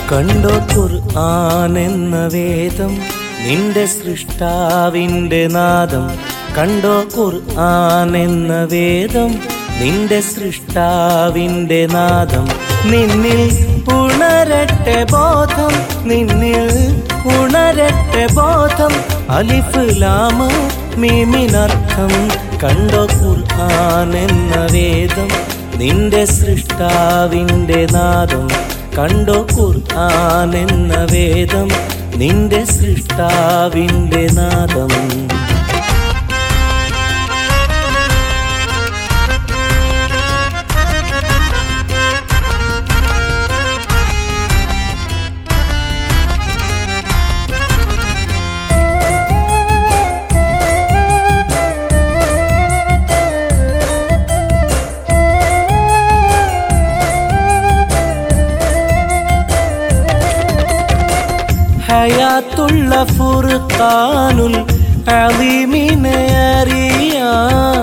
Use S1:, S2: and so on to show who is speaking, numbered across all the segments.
S1: കണ്ടോ ഖുർആൻ എന്ന വേദം നിന്റെ സൃഷ്ടാവിന്റെ നാദം കണ്ടോ ഖുർആൻ എന്ന വേദം നിന്റെ സൃഷ്ടാവിന്റെ നാദം നിന്നിൽ ഉണരട്ടെ ബോധം നിന്നിൽ ഉണരട്ടെ ബോധം അലിഫ് ലാമ മീമിനർത്ഥം കണ്ടോ ഖുർആൻ എന്ന വേദം നിന്റെ സൃഷ്ടാവിന്റെ നാദം കണ്ടോ ഖുർആൻ എന്ന വേദം നിന്റെ സൃഷ്ടാവിന്റെ നാദം ഹയാത്തുള്ള ഫുർഖാനുൽ അലീമിനെ അറിയാൻ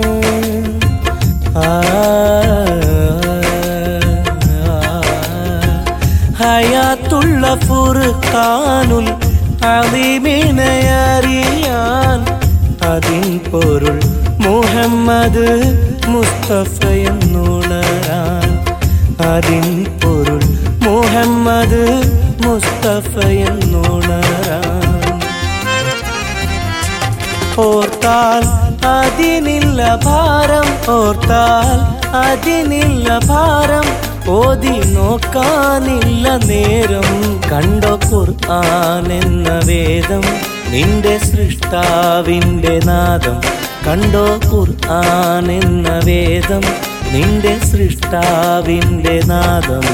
S1: ആ, ഹയാത്തുള്ള ഫുർഖാനുൽ അലീമിനെ അറിയാൻ അതിൻ പൊരുൾ മുഹമ്മദ് മുസ്തഫ എന്നുണരാൻ അതിൻ പൊരുൾ മുഹമ്മദ് മുസ്തഫ എന്നുണരാൻ ഓർത്താൽ അതിനില്ല ഭാരം ഓർത്താൽ അതിനില്ല ഭാരം ഓതി നോക്കാനില്ല നേരം കണ്ടോ ഖുർആൻ എന്ന വേദം നിന്റെ സൃഷ്ടാവിന്റെ നാദം കണ്ടോ ഖുർആൻ എന്ന വേദം നിന്റെ സൃഷ്ടാവിന്റെ നാദം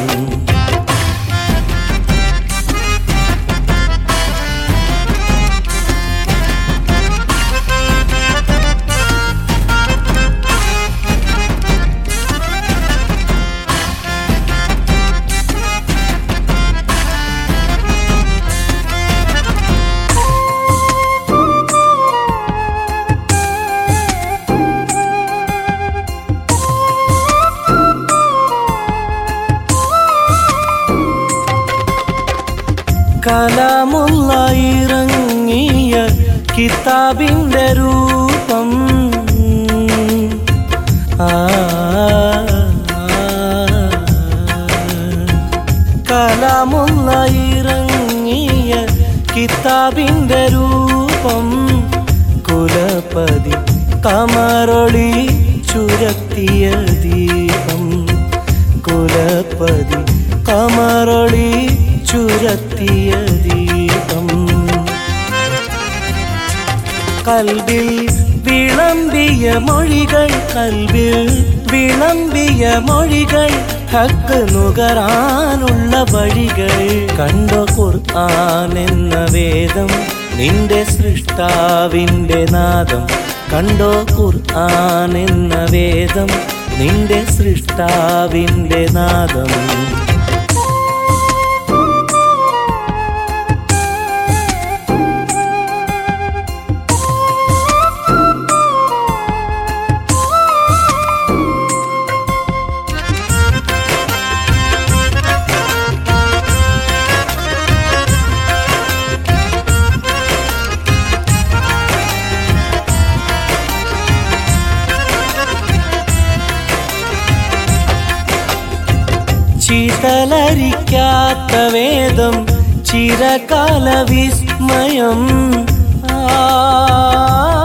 S1: കലാമുള്ള ഇറങ്ങിയ കിതാബിന്റെ രൂപം ആ, കലാമുള്ള ഇറങ്ങിയ കിതാബിന്റെ രൂപം കുലപതി കമറൊളി ചുരത്തിയ ദീപം കുലപതി കമറൊളി ചുരത്തിയ ദീപം കൽവിൽ വിളമ്പിയ മൊഴികൾ കൽവിൽ വിളമ്പിയ മൊഴികൾ ഹക്ക് നുകരാനുള്ള വഴികൾ കണ്ടോ ഖുർആൻ എന്ന വേദം നിന്റെ സൃഷ്ടാവിന്റെ നാദം കണ്ടോ ഖുർആൻ എന്ന വേദം നിന്റെ സൃഷ്ടാവിന്റെ നാദം ചിതലരിക്കാത്ത വേദം ചിരകാല വിസ്മയം ആ.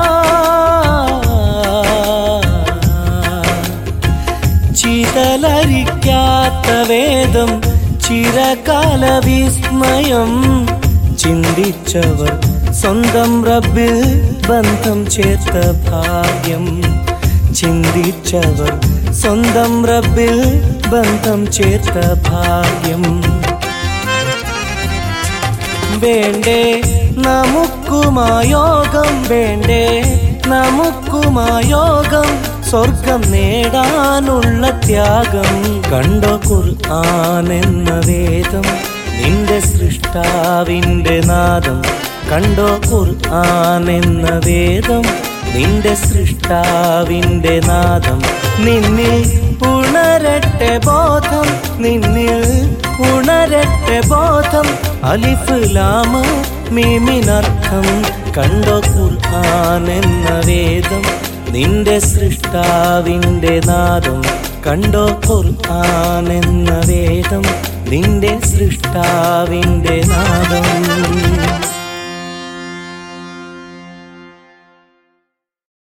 S1: ചിതലരിക്കാത്ത വേദം ചിരകാല വിസ്മയം ചിന്തിച്ചവർ സ്വന്തം റബ്ബിൽ ബന്ധം ചേർത്ത ഭാഗ്യം ചിന്തിച്ചവർ സ്വന്തം റബ്ബിൽ ബന്ധം ചേർത്ത ഭാഗ്യം വേണ്ടേ നമുക്കുമായോഗം വേണ്ടേ നമുക്കുമായോഗം സ്വർഗം നേടാനുള്ള ത്യാഗം കണ്ടോ ഖുർആൻ എന്ന വേദം നിന്റെ സൃഷ്ടാവിന്റെ നാദം കണ്ടോ ഖുർആൻ എന്ന വേദം നിന്റെ സൃഷ്ടാവിൻ്റെ നാദം നിന്നിൽ ഉണരട്ടെ ബോധം നിന്നിൽ ഉണരട്ടെ ബോധം അലിഫ് ലാമ മീമിനർത്ഥം കണ്ടോ ഖുർആൻ എന്ന വേദം നിന്റെ സൃഷ്ടാവിൻ്റെ നാദം കണ്ടോ ഖുർആൻ എന്ന വേദം നിന്റെ സൃഷ്ടാവിൻ്റെ നാദം